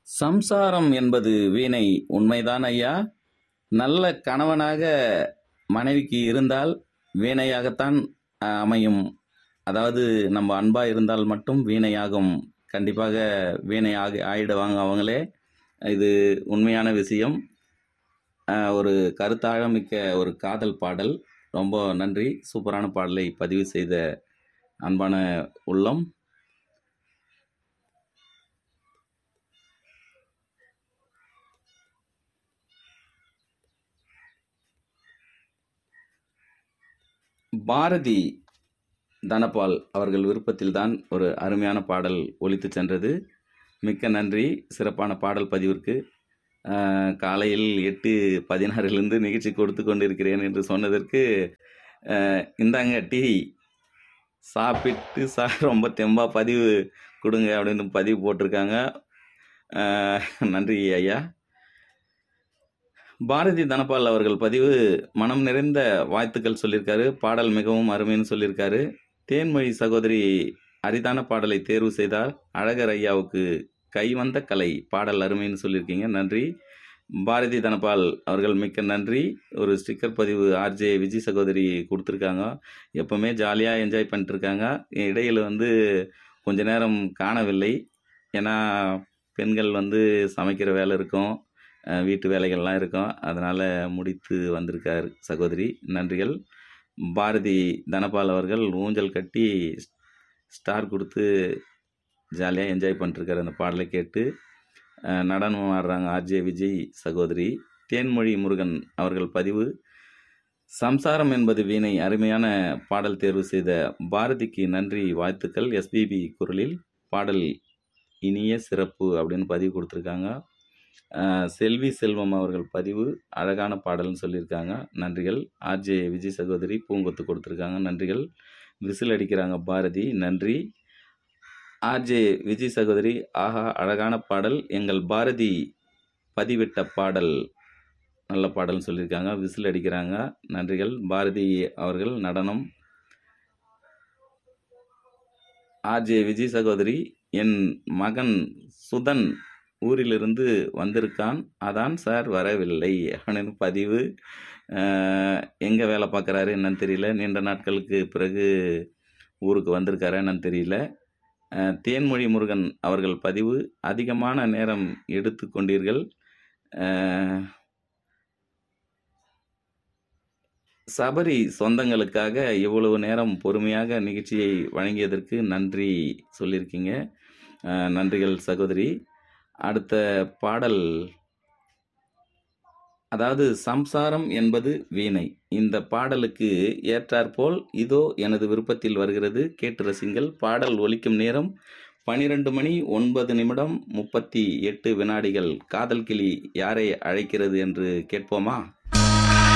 சம்சாரம் என்பது வீணை உண்மைதான் ஐயா நல்ல கணவனாக மனைவிக்கு இருந்தால் வீணையாகத்தான் அஹ், அமையும் அதாவது நம்ம அன்பா இருந்தால் மட்டும் வீணையாகும் கண்டிப்பாக வீணை ஆகி ஆயிடுவாங்க அவங்களே இது உண்மையான விஷயம் அஹ், ஒரு கருத்தாழமிக்க ஒரு காதல் பாடல் ரொம்ப நன்றி சூப்பரான பாடலை பதிவு செய்த அன்பான உள்ளம் பாரதி தனபால் அவர்கள் விருப்பத்தில்தான் ஒரு அருமையான பாடல் ஒலித்து சென்றது மிக்க நன்றி சிறப்பான பாடல் பதிவிற்கு அஹ், காலையில் எட்டு பதினாறிலிருந்து நிகழ்ச்சி கொடுத்து கொண்டிருக்கிறேன் என்று சொன்னதற்கு அஹ், இந்தாங்க டீ சாப்பிட்டு சா ரொம்ப தெம்பா பதிவு கொடுங்க அப்படின்னு பதிவு போட்டிருக்காங்க அஹ், நன்றி ஐயா பாரதி தனபால் அவர்கள் பதிவு மனம் நிறைந்த வாழ்த்துக்கள் சொல்லியிருக்காரு பாடல் மிகவும் அருமைன்னு சொல்லியிருக்காரு தேன்மொழி சகோதரி அரிதான பாடலை தேர்வு செய்தால் அழகர் ஐயாவுக்கு கைவந்த கலை பாடல் அருமைன்னு சொல்லியிருக்கீங்க நன்றி பாரதி தனபால் அவர்கள் மிக்க நன்றி ஒரு ஸ்டிக்கர் பதிவு ஆர்ஜே விஜய் சகோதரி கொடுத்துருக்காங்க எப்பவுமே ஜாலியாக என்ஜாய் பண்ணிட்டுருக்காங்க இடையில் வந்து கொஞ்ச நேரம் காணவில்லை ஏன்னா பெண்கள் வந்து சமைக்கிற வேலை இருக்கும் அஹ் வீட்டு வேலைகள்லாம் இருக்கும் அதனால் முடித்து வந்திருக்கார் சகோதரி நன்றிகள் பாரதி தனபால் அவர்கள் ஊஞ்சல் கட்டி ஸ்டார் கொடுத்து ஜாலியாக என்ஜாய் பண்ணிட்டுருக்காரு அந்த பாடலை கேட்டு அஹ் நடனம் ஆடுறாங்க ஆர்ஜே விஜய் சகோதரி தேன்மொழி முருகன் அவர்கள் பதிவு சம்சாரம் என்பது வீணை அருமையான பாடல் தேர்வு செய்த பாரதிக்கு நன்றி வாழ்த்துக்கள் எஸ்பிபி குரலில் பாடல் இனிய சிறப்பு அப்படின்னு பதிவு கொடுத்துருக்காங்க அஹ் செல்வி செல்வம் அவர்கள் பதிவு அழகான பாடல்னு சொல்லியிருக்காங்க நன்றிகள் ஆர்ஜே விஜய் சகோதரி பூங்கொத்து கொடுத்துருக்காங்க நன்றிகள் விசில் அடிக்கிறாங்க பாரதி நன்றி ஆர்ஜே விஜய் சகோதரி ஆஹா அழகான பாடல் எங்கள் பாரதி பதிவிட்ட பாடல் நல்ல பாடல்னு சொல்லியிருக்காங்க விசில் அடிக்கிறாங்க நன்றிகள் பாரதி அவர்கள் நடனம் ஆர்ஜே விஜய் சகோதரி என் மகன் சுதன் ஊரிலிருந்து வந்திருக்கான் அதான் சார் வரவில்லை அப்படின்னு பதிவு எங்கே வேலை பார்க்குறாரு என்னன்னு தெரியல நீண்ட நாட்களுக்கு பிறகு ஊருக்கு வந்திருக்காரா என்னன்னு தெரியல அஹ், தேன்மொழி முருகன் அவர்கள் பதிவு அதிகமான நேரம் எடுத்து கொண்டீர்கள் அஹ், சபரி சொந்தங்களுக்காக இவ்வளவு நேரம் பொறுமையாக நிகழ்ச்சியை வழங்கியதற்கு நன்றி சொல்லியிருக்கீங்க அஹ், நன்றிகள் சகோதரி அடுத்த பாடல் அதாவது சம்சாரம் என்பது வீணை இந்த பாடலுக்கு ஏற்றாற்போல் இதோ எனது விருப்பத்தில் வருகிறது கேட்டு ரசிங்கள் பாடல் ஒலிக்கும் நேரம் பனிரெண்டு மணி ஒன்பது நிமிடம் முப்பத்தி எட்டு வினாடிகள் காதல் கிளி யாரை அழைக்கிறது என்று கேட்போமா